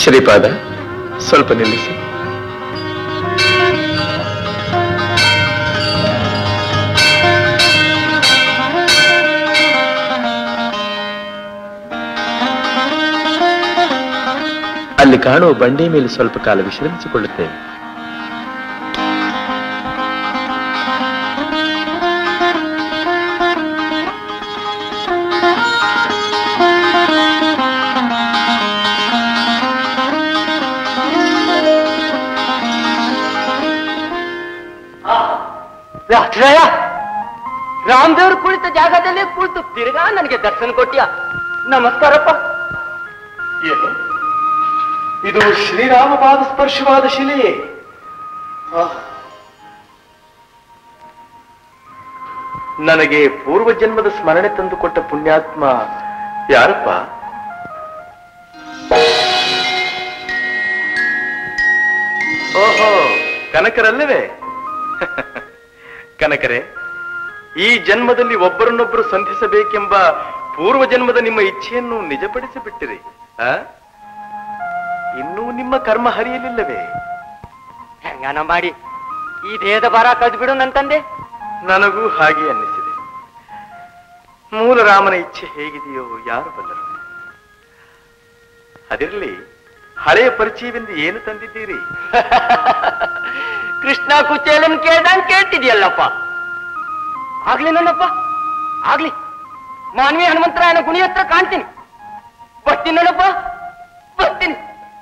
ಶ್ರೀಪಾದ ಸ್ವಲ್ಪ ನಿಲ್ಲಿಸಿ ಅಲ್ಲಿ ಕಾಣುವ ಬಂಡಿ ಮೇಲೆ ಸ್ವಲ್ಪ ಕಾಲ ವಿಶ್ರಮಿಸಿಕೊಳ್ಳುತ್ತೇವೆ ರಾಷ್ಟ್ರಯ ರಾಮದೇವ್ರು ಕುಳಿತ ಜಾಗದಲ್ಲೇ ಕುಳಿತು ತಿರ್ಗಾ ನನಗೆ ದರ್ಶನ ಕೊಟ್ಟಿಯ ನಮಸ್ಕಾರಪ್ಪ ಏನು ಇದು ಶ್ರೀರಾಮ ಪಾದ ಸ್ಪರ್ಶವಾದ ಶಿಲೆಯೇ ನನಗೆ ಪೂರ್ವ ಜನ್ಮದ ಸ್ಮರಣೆ ತಂದುಕೊಟ್ಟ ಪುಣ್ಯಾತ್ಮ ಯಾರಪ್ಪ ಓಹೋ ಕನಕರಲ್ಲವೇ ಕನಕರೇ ಈ ಜನ್ಮದಲ್ಲಿ ಒಬ್ಬರನ್ನೊಬ್ಬರು ಸಂಧಿಸಬೇಕೆಂಬ ಪೂರ್ವ ಜನ್ಮದ ನಿಮ್ಮ ಇಚ್ಛೆಯನ್ನು ನಿಜಪಡಿಸಿ ಬಿಟ್ಟಿರಿ ಆ? ಇನ್ನೂ ನಿಮ್ಮ ಕರ್ಮ ಹರಿಯಲಿಲ್ಲವೇ ಹೆಂಗನ ಮಾಡಿ ಈ ದೇಹದ ಭಾರ ಕದ್ ಬಿಡು ನಂತಂದೆ ನನಗೂ ಹಾಗೆ ಅನ್ನಿಸಿದೆ ಮೂಲ ರಾಮನ ಇಚ್ಛೆ ಹೇಗಿದೆಯೋ ಯಾರು ಬಲ್ಲರು ಅದಿರಲಿ ಹಳೆಯ ಪರಿಚಯವೆಂದು ಏನು ತಂದಿದ್ದೀರಿ ಕೃಷ್ಣ ಕುಚೇಲನ್ ಕೇಳ್ದಂಗ್ ಕೇಳ್ತಿದ್ಯಲ್ಲಪ್ಪ ಆಗ್ಲಿ ನನ್ನಪ್ಪ ಆಗ್ಲಿ ಮಾನವೀಯ ಹನುಮಂತರಾಯನ ಗುಣಿ ಹತ್ರ ಕಾಣ್ತೀನಿ ಬರ್ತೀನಿ ನನ್ನಪ್ಪ ಬರ್ತೀನಿ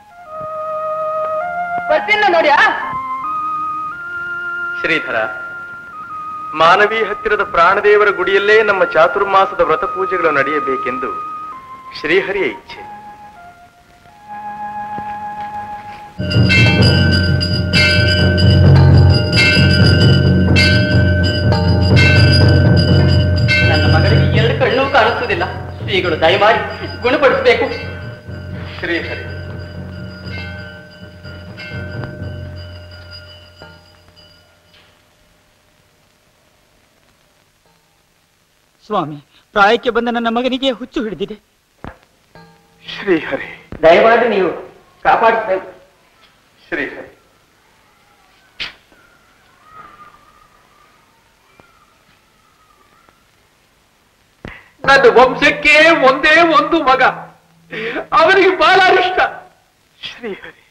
ಬರ್ತೀನಿ ನೋಡ್ಯಾ ಶ್ರೀಧರ ಮಾನವಿ ಹತ್ತಿರದ ಪ್ರಾಣದೇವರ ಗುಡಿಯಲ್ಲೇ ನಮ್ಮ ಚಾತುರ್ಮಾಸದ ವ್ರತ ಪೂಜೆಗಳು ನಡೆಯಬೇಕೆಂದು ಶ್ರೀಹರಿಯ ಇಚ್ಛೆ ನನ್ನ ಮಗಳಿಗೆ ಎರಡು ಕಣ್ಣು ಕಾಣಿಸುವುದಿಲ್ಲ ಶ್ರೀಗಳು ದಯಮಾಡಿ ಗುಣಪಡಿಸಬೇಕು ಶ್ರೀಹರಿ ಸ್ವಾಮಿ ಪ್ರಾಯಕ್ಕೆ ಬಂದ ನನ್ನ ಮಗನಿಗೆ ಹುಚ್ಚು ಹಿಡಿದಿದೆ ಶ್ರೀಹರಿ ದಯಮಾಡಿ ನೀವು ಕಾಪಾಡಿಸಬೇಕು ಶ್ರೀಹರಿ ನನ್ನ ವಂಶಕ್ಕೆ ಒಂದೇ ಒಂದು ಮಗ ಅವನಿಗೆ ಬಹಳ ಇಷ್ಟ ಶ್ರೀಹರಿ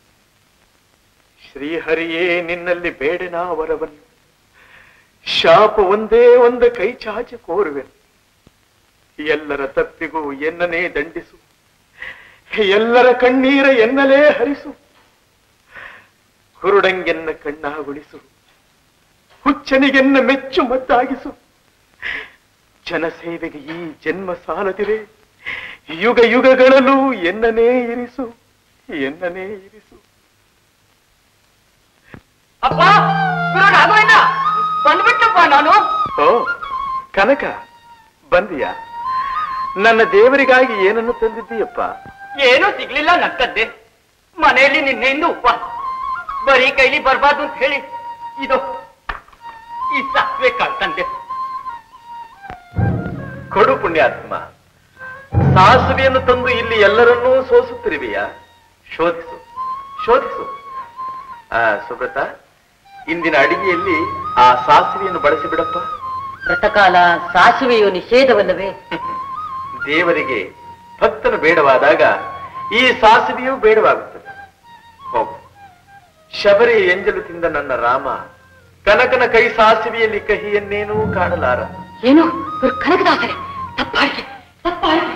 ಶ್ರೀಹರಿಯೇ ನಿನ್ನಲ್ಲಿ ಬೇಡನ ವರವನ್ನು ಶಾಪ ಒಂದೇ ಒಂದು ಕೈ ಚಾಚಿ ಕೋರುವೆನು ಎಲ್ಲರ ತಪ್ಪಿಗೂ ಎನ್ನನೇ ದಂಡಿಸು ಎಲ್ಲರ ಕಣ್ಣೀರ ಎನ್ನಲೇ ಹರಿಸು ಕುರುಡಂಗೆನ್ನ ಕಣ್ಣಾಗುಳಿಸು ಹುಚ್ಚನಿಗೆನ್ನ ಮೆಚ್ಚು ಮದ್ದಾಗಿಸು ಜನಸೇವೆಗೆ ಈ ಜನ್ಮ ಸಾಲದಿರೆ ಯುಗ ಯುಗಗಳಲ್ಲೂ ಎನ್ನನೇ ಇರಿಸು ಎನ್ನನೇ ಇರಿಸು ಅಪ್ಪ ರಾಘವಯ್ಯ ಬಂದ್ಬಿಟ್ಟಪ್ಪ ನಾನು ಓ ಕನಕ ಬಂದಿಯಾ ನನ್ನ ದೇವರಿಗಾಗಿ ಏನನ್ನು ತಂದಿದ್ದೀಯಪ್ಪ ಏನೂ ಸಿಗ್ಲಿಲ್ಲ ನಕ್ಕದ್ದೆ ಮನೆಯಲ್ಲಿ ನಿನ್ನೆಯಿಂದ ಉಪವಾಸ ಬರೀ ಕೈಲಿ ಬರ್ಬಾರ್ದು ಅಂತ ಹೇಳಿ ಇದು ಈ ಸಾಸಿವೆ ಕಾಳ್ತಂದೆ ಕೊಡು ಪುಣ್ಯಾತ್ಮ ಸಾಸುವೆಯನ್ನು ತಂದು ಇಲ್ಲಿ ಎಲ್ಲರನ್ನೂ ಸೋಸುತ್ತಿರುವೆಯಾ ಶೋಧಿಸು ಶೋಧಿಸು ಆ ಸುಬ್ರತ ಇಂದಿನ ಅಡಿಗೆಯಲ್ಲಿ ಆ ಸಾಸಿವೆಯನ್ನು ಬಳಸಿ ಬಿಡಪ್ಪ ವ್ರತಕಾಲ ಸಾಸುವೆಯು ನಿಷೇಧವಲ್ಲವೇ ದೇವರಿಗೆ ಭಕ್ತನು ಬೇಡವಾದಾಗ ಈ ಸಾಸಿವೆಯೂ ಬೇಡವಾಗುತ್ತದೆ ಹೋಗು ಶಬರಿ ಎಂಜಲು ತಿಂದ ನನ್ನ ರಾಮ ಕನಕನ ಕೈ ಸಾಸಿವೆಯಲ್ಲಿ ಕಹಿಯನ್ನೇನೂ ಕಾಣಲಾರ ಏನು ಕನಕದಾಸರೇ ತಪ್ಪಾಡಿಕೆ ತಪ್ಪಾಡಿಕೆ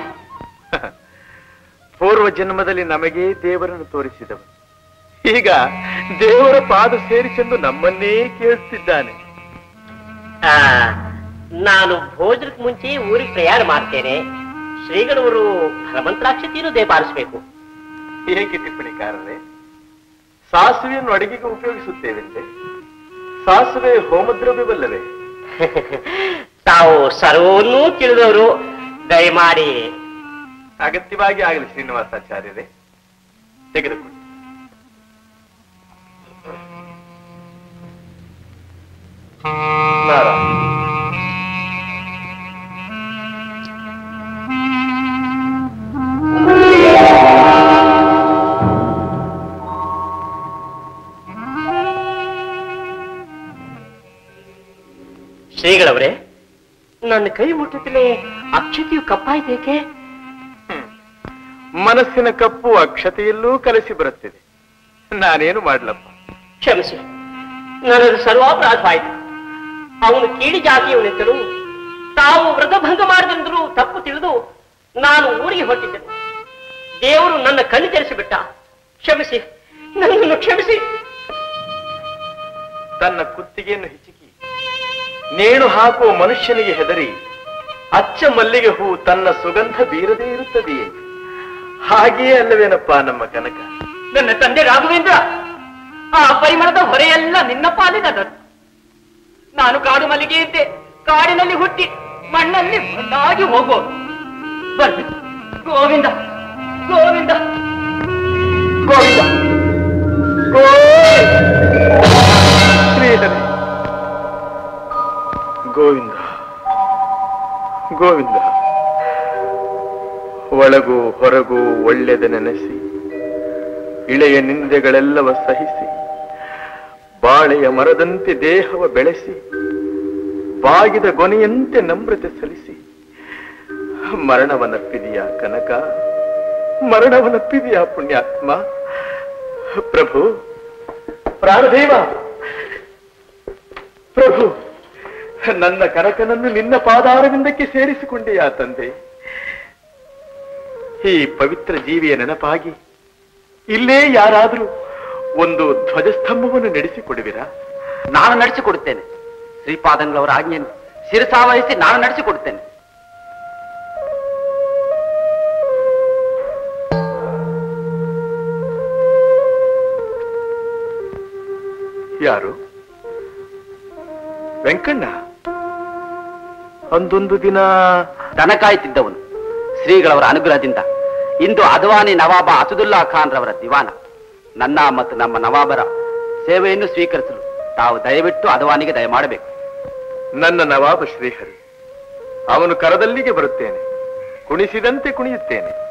ಪೂರ್ವ ಜನ್ಮದಲ್ಲಿ ನಮಗೇ ದೇವರನ್ನು ತೋರಿಸಿದವು ಈಗ ದೇವರ ಪಾದ ಸೇರಿಸೆಂದು ನಮ್ಮನ್ನೇ ಕೇಳಿಸ್ತಿದ್ದಾನೆ ಆ, ನಾನು ಭೋಜನಕ್ಕೆ ಮುಂಚೆ ಊರಿಗೆ ಪ್ರಯಾಣ ಮಾಡ್ತೇನೆ ಶ್ರೀಗಳವರು ಹನುಮಂತರಾಕ್ಷತೆಯನ್ನು ದಯಪಾಲಿಸಬೇಕು ಏಕೆ ಟಿಪ್ಪಣಿಕಾರರೇ ಸಾಸಿವೆಯನ್ನು ಅಡಿಗೆಗೆ ಉಪಯೋಗಿಸುತ್ತೇವೆಂತೆ ಸಾಸಿವೆ ಹೋಮದ್ರವ್ಯವಲ್ಲವೇ ತಾವು ಸರ್ವನ್ನೂ ತಿಳಿದವರು ದಯಮಾಡಿ ಅಗತ್ಯವಾಗಿ ಆಗಲಿ ಶ್ರೀನಿವಾಸಾಚಾರ್ಯರೇ ತೆಗೆದುಕೊಳ್ಳಿ ನಾರಾಯಣ ನನ್ನ ಕೈ ಮುಟ್ಟುತ್ತಲೇ ಅಕ್ಷತೆಯು ಕಪ್ಪಾಯ್ತೇಕೆ ಮನಸ್ಸಿನ ಕಪ್ಪು ಅಕ್ಷತೆಯಲ್ಲೂ ಕಲಸಿ ಬರುತ್ತಿದೆ ನಾನೇನು ಮಾಡ್ಲಪ್ಪ ಕ್ಷಮಿಸಿ ನನ್ನದು ಸರ್ವಾಪರಾಧವಾಯಿತು ಅವನು ಕೀಳಿ ಜಾತಿಯವನೆತ್ತಲು ತಾವು ವ್ರತಭಂಗ ಮಾಡಿದಂದ್ರು ತಪ್ಪು ತಿಳಿದು ನಾನು ಊರಿಗೆ ಹೊರಟಿದ್ದೆನು ದೇವರು ನನ್ನ ಕಣ್ಣು ತೆರೆಸಿಬಿಟ್ಟ ಕ್ಷಮಿಸಿ ನನ್ನನ್ನು ಕ್ಷಮಿಸಿ ತನ್ನ ಕುತ್ತಿಗೆಯನ್ನು ಹಿಚುಕಿ ನೇಣು ಹಾಕುವ ಮನುಷ್ಯನಿಗೆ ಹೆದರಿ ಅಚ್ಚ ಮಲ್ಲಿಗೆ ಹೂ ತನ್ನ ಸುಗಂಧ ಬೀರದೇ ಇರುತ್ತದೆಯೇ ಹಾಗೆಯೇ ಅಲ್ಲವೇನಪ್ಪ ನಮ್ಮ ಕನಕ ನನ್ನ ತಂದೆ ರಾಘವೇಂದ್ರ ಆ ಪರಿಮಳದ ಹೊರೆಯೆಲ್ಲ ನಿನ್ನ ಪಾಲಿನದದ್ದು ನಾನು ಕಾಡು ಮಲ್ಲಿಗೆ ಇದ್ದೆ ಕಾಡಿನಲ್ಲಿ ಹುಟ್ಟಿ ಮಣ್ಣಲ್ಲಿ ಮಣ್ಣಾಗಿ ಹೋಗೋದು ಬರ್ಬೇಕು ಗೋವಿಂದ ಗೋವಿಂದ ಗೋವಿಂದ ಶ್ರೀಹರಿ ಗೋವಿಂದ ಗೋವಿಂದ ಒಳಗೂ ಹೊರಗೂ ಒಳ್ಳೆದ ನೆನೆಸಿ ಇಳೆಯ ನಿಂದೆಗಳೆಲ್ಲವ ಸಹಿಸಿ ಬಾಳೆಯ ಮರದಂತೆ ದೇಹವ ಬೆಳೆಸಿ ಬಾಗಿದ ಗೊನೆಯಂತೆ ನಮ್ರತೆ ಸಲ್ಲಿಸಿ ಮರಣವನಪ್ಪಿದೆಯಾ ಕನಕ ಮರಣವನಪ್ಪಿದೆಯಾ ಪುಣ್ಯಾತ್ಮ ಪ್ರಭು ಪ್ರಾಣದೇವ ಪ್ರಭು ನನ್ನ ಕನಕನನ್ನು ನಿನ್ನ ಪಾದಾರವಿಂದಕ್ಕೆ ಸೇರಿಸಿಕೊಂಡೆಯಾ ತಂದೆ ಈ ಪವಿತ್ರ ಜೀವಿಯ ನೆನಪಾಗಿ ಇಲ್ಲೇ ಯಾರಾದರೂ ಒಂದು ಧ್ವಜಸ್ತಂಭವನ್ನು ನಡೆಸಿಕೊಡುವಿರಾ ನಾನು ನಡೆಸಿಕೊಡುತ್ತೇನೆ ಶ್ರೀಪಾದಂಗಳವರ ಆಜ್ಞೆಯನ್ನು ಶಿರಸಾವಹಿಸಿ ನಾನು ನಡೆಸಿಕೊಡುತ್ತೇನೆ ಯಾರು ವೆಂಕಣ್ಣ ಅಂದೊಂದು ದಿನ ದನ ಕಾಯುತ್ತಿದ್ದವನು ಶ್ರೀಗಳವರ ಅನುಗ್ರಹದಿಂದ ಇಂದು ಅದ್ವಾನಿ ನವಾಬ ಅಸದುಲ್ಲಾ ಖಾನ್ ರವರ ದಿವಾನ ನನ್ನ ಮತ್ತು ನಮ್ಮ ನವಾಬರ ಸೇವೆಯನ್ನು ಸ್ವೀಕರಿಸಲು ತಾವು ದಯವಿಟ್ಟು ಅದ್ವಾನಿಗೆ ದಯಮಾಡಬೇಕು ನನ್ನ ನವಾಬ ಶ್ರೀಹರಿ ಅವನು ಕರದಲ್ಲಿಗೆ ಬರುತ್ತೇನೆ ಕುಣಿಸಿದಂತೆ ಕುಣಿಯುತ್ತೇನೆ